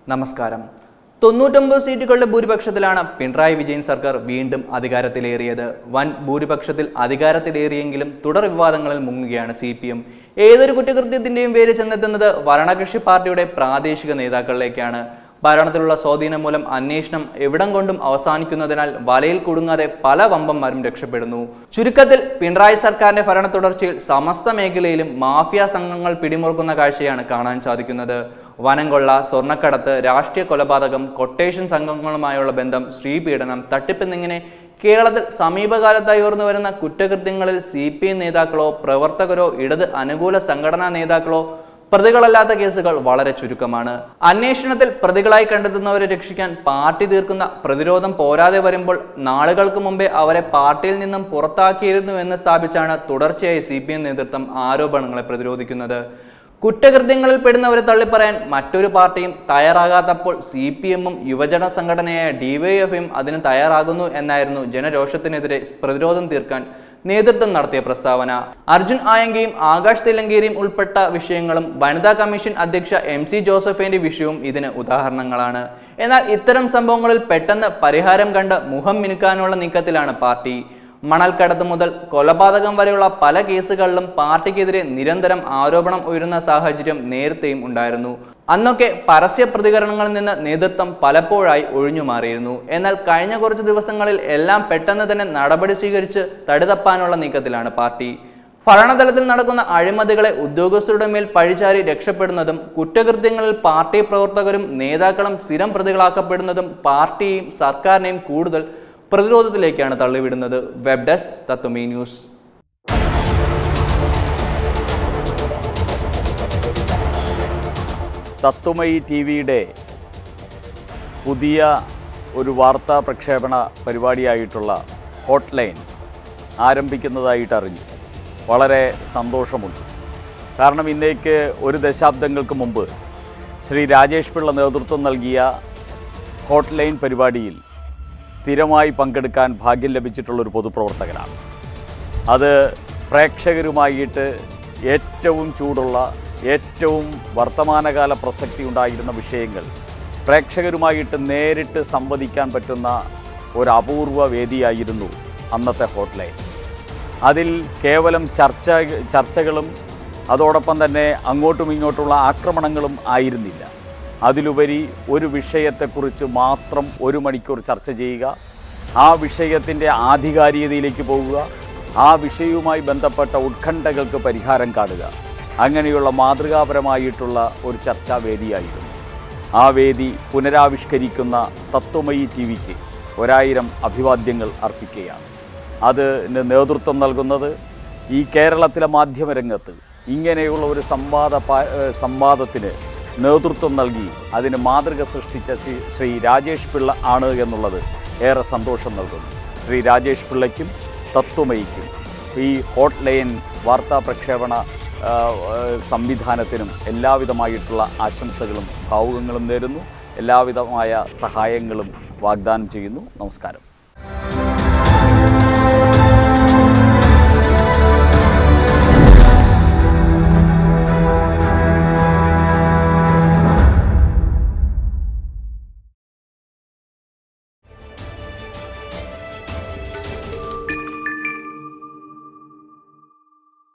നമസ്കാരം തൊണ്ണൂറ്റൊമ്പത് സീറ്റുകളുടെ ഭൂരിപക്ഷത്തിലാണ് പിണറായി വിജയൻ സർക്കാർ വീണ്ടും അധികാരത്തിലേറിയത് വൻ ഭൂരിപക്ഷത്തിൽ അധികാരത്തിലേറിയെങ്കിലും തുടർ വിവാദങ്ങളിൽ മുങ്ങുകയാണ് സി പി എം ഏതൊരു കുറ്റകൃത്യത്തിന്റെയും പേര് ചെന്നെത്തുന്നത് ഭരണകക്ഷി പാർട്ടിയുടെ പ്രാദേശിക നേതാക്കളിലേക്കാണ് ഭരണത്തിലുള്ള സ്വാധീനം മൂലം അന്വേഷണം എവിടം കൊണ്ടും അവസാനിക്കുന്നതിനാൽ വലയിൽ കുടുങ്ങാതെ പല വമ്പന്മാരും രക്ഷപ്പെടുന്നു ചുരുക്കത്തിൽ പിണറായി സർക്കാരിന്റെ ഭരണ തുടർച്ചയിൽ സമസ്ത മേഖലയിലും മാഫിയ സംഘങ്ങൾ പിടിമുറുക്കുന്ന കാഴ്ചയാണ് കാണാൻ സാധിക്കുന്നത് വനംകൊള്ള സ്വർണ്ണക്കടത്ത് രാഷ്ട്രീയ കൊലപാതകം കൊട്ടേഷൻ സംഘങ്ങളുമായുള്ള ബന്ധം സ്ത്രീപീഡനം തട്ടിപ്പ് എന്നിങ്ങനെ കേരളത്തിൽ സമീപകാലത്തായി ഉയർന്നു വരുന്ന കുറ്റകൃത്യങ്ങളിൽ സി പി എം നേതാക്കളോ പ്രവർത്തകരോ ഇടത് അനുകൂല സംഘടനാ നേതാക്കളോ പ്രതികളല്ലാത്ത കേസുകൾ വളരെ ചുരുക്കമാണ് അന്വേഷണത്തിൽ പ്രതികളായി കണ്ടെത്തുന്നവരെ രക്ഷിക്കാൻ പാർട്ടി തീർക്കുന്ന പ്രതിരോധം പോരാതെ വരുമ്പോൾ നാളുകൾക്ക് മുമ്പേ അവരെ പാർട്ടിയിൽ നിന്നും പുറത്താക്കിയിരുന്നു എന്ന് സ്ഥാപിച്ചാണ് തുടർച്ചയായി സി നേതൃത്വം ആരോപണങ്ങളെ പ്രതിരോധിക്കുന്നത് കുറ്റകൃത്യങ്ങളിൽ പെടുന്നവരെ തള്ളിപ്പറയാൻ മറ്റൊരു പാർട്ടിയും തയ്യാറാകാത്തപ്പോൾ സി പി എമ്മും യുവജന സംഘടനയായ ഡിവൈഎഫും അതിന് തയ്യാറാകുന്നു എന്നായിരുന്നു ജനരോഷത്തിനെതിരെ പ്രതിരോധം തീർക്കാൻ നേതൃത്വം നടത്തിയ പ്രസ്താവന അർജുൻ ആയങ്കയും ആകാശ് തിലങ്കേരിയും ഉൾപ്പെട്ട വിഷയങ്ങളും വനിതാ കമ്മീഷൻ അധ്യക്ഷ എം സി ജോസഫിന്റെ വിഷയവും ഇതിന് ഉദാഹരണങ്ങളാണ് എന്നാൽ ഇത്തരം സംഭവങ്ങളിൽ പെട്ടെന്ന് പരിഹാരം കണ്ട് മുഖം മിനുക്കാനുള്ള നീക്കത്തിലാണ് പാർട്ടി മണൽക്കടത്ത് മുതൽ കൊലപാതകം വരെയുള്ള പല കേസുകളിലും പാർട്ടിക്കെതിരെ നിരന്തരം ആരോപണം ഉയരുന്ന സാഹചര്യം നേരത്തെയും ഉണ്ടായിരുന്നു അന്നൊക്കെ പരസ്യ പ്രതികരണങ്ങളിൽ നിന്ന് നേതൃത്വം പലപ്പോഴായി ഒഴിഞ്ഞു മാറിയിരുന്നു എന്നാൽ കഴിഞ്ഞ കുറച്ച് ദിവസങ്ങളിൽ എല്ലാം പെട്ടെന്ന് തന്നെ നടപടി സ്വീകരിച്ച് തടിതപ്പാനുള്ള നീക്കത്തിലാണ് പാർട്ടി ഭരണതലത്തിൽ നടക്കുന്ന അഴിമതികളെ ഉദ്യോഗസ്ഥരുടെ മേൽ പഴിചാരി രക്ഷപ്പെടുന്നതും കുറ്റകൃത്യങ്ങളിൽ പാർട്ടി പ്രവർത്തകരും നേതാക്കളും സ്ഥിരം പ്രതികളാക്കപ്പെടുന്നതും പാർട്ടിയെയും സർക്കാരിനെയും കൂടുതൽ പ്രതിരോധത്തിലേക്കാണ് തള്ളിവിടുന്നത് web desk Tattwamayi news Tattwamayi T വിയുടെ പുതിയ ഒരു വാർത്താ പ്രക്ഷേപണ പരിപാടിയായിട്ടുള്ള ഹോട്ട് ലൈൻ ആരംഭിക്കുന്നതായിട്ട് അറിഞ്ഞു വളരെ സന്തോഷമുണ്ട് കാരണം ഇന്നേക്ക് ഒരു ദശാബ്ദങ്ങൾക്ക് മുമ്പ് ശ്രീ രാജേഷ് പിള്ള നേതൃത്വം നൽകിയ ഹോട്ട് ലൈൻ പരിപാടിയിൽ സ്ഥിരമായി പങ്കെടുക്കാൻ ഭാഗ്യം ലഭിച്ചിട്ടുള്ളൊരു പൊതുപ്രവർത്തകനാണ് അത് പ്രേക്ഷകരുമായിട്ട് ഏറ്റവും ചൂടുള്ള ഏറ്റവും വർത്തമാനകാല പ്രസക്തി ഉണ്ടായിരുന്ന വിഷയങ്ങൾ പ്രേക്ഷകരുമായിട്ട് നേരിട്ട് സംവദിക്കാൻ പറ്റുന്ന ഒരു അപൂർവ വേദിയായിരുന്നു അന്നത്തെ ഹോട്ട്ലൈൻ അതിൽ കേവലം ചർച്ച ചർച്ചകളും അതോടൊപ്പം തന്നെ അങ്ങോട്ടും ഇങ്ങോട്ടുള്ള ആക്രമണങ്ങളും ആയിരുന്നില്ല അതിലുപരി ഒരു വിഷയത്തെക്കുറിച്ച് മാത്രം ഒരു മണിക്കൂർ ചർച്ച ചെയ്യുക ആ വിഷയത്തിൻ്റെ ആധികാരികതയിലേക്ക് പോവുക ആ വിഷയവുമായി ബന്ധപ്പെട്ട ഉത്കണ്ഠകൾക്ക് പരിഹാരം കാണുക അങ്ങനെയുള്ള മാതൃകാപരമായിട്ടുള്ള ഒരു ചർച്ചാ വേദിയായിരുന്നു ആ വേദി പുനരാവിഷ്കരിക്കുന്ന തത്വമയി ടി വിക്ക് ഒരായിരം അഭിവാദ്യങ്ങൾ അർപ്പിക്കുകയാണ് അതിന് നേതൃത്വം നൽകുന്നത് ഈ കേരളത്തിലെ മാധ്യമരംഗത്ത് ഇങ്ങനെയുള്ള ഒരു സംവാദ പാ- ഏഹ് സംവാദത്തിന് നേതൃത്വം നൽകി അതിന് മാതൃക സൃഷ്ടിച്ച ശ്രീ ശ്രീ രാജേഷ് പിള്ള ആണ് എന്നുള്ളത് ഏറെ സന്തോഷം നൽകുന്നു ശ്രീ രാജേഷ് പിള്ളയ്ക്കും തത്വമയിക്കും ഈ ഹോട്ട് ലൈൻ വാർത്താ പ്രക്ഷേപണ ആ, ആ, സംവിധാനത്തിനും എല്ലാവിധമായിട്ടുള്ള ആശംസകളും ഭാവുകങ്ങളും നേരുന്നു എല്ലാവിധമായ സഹായങ്ങളും വാഗ്ദാനം ചെയ്യുന്നു നമസ്കാരം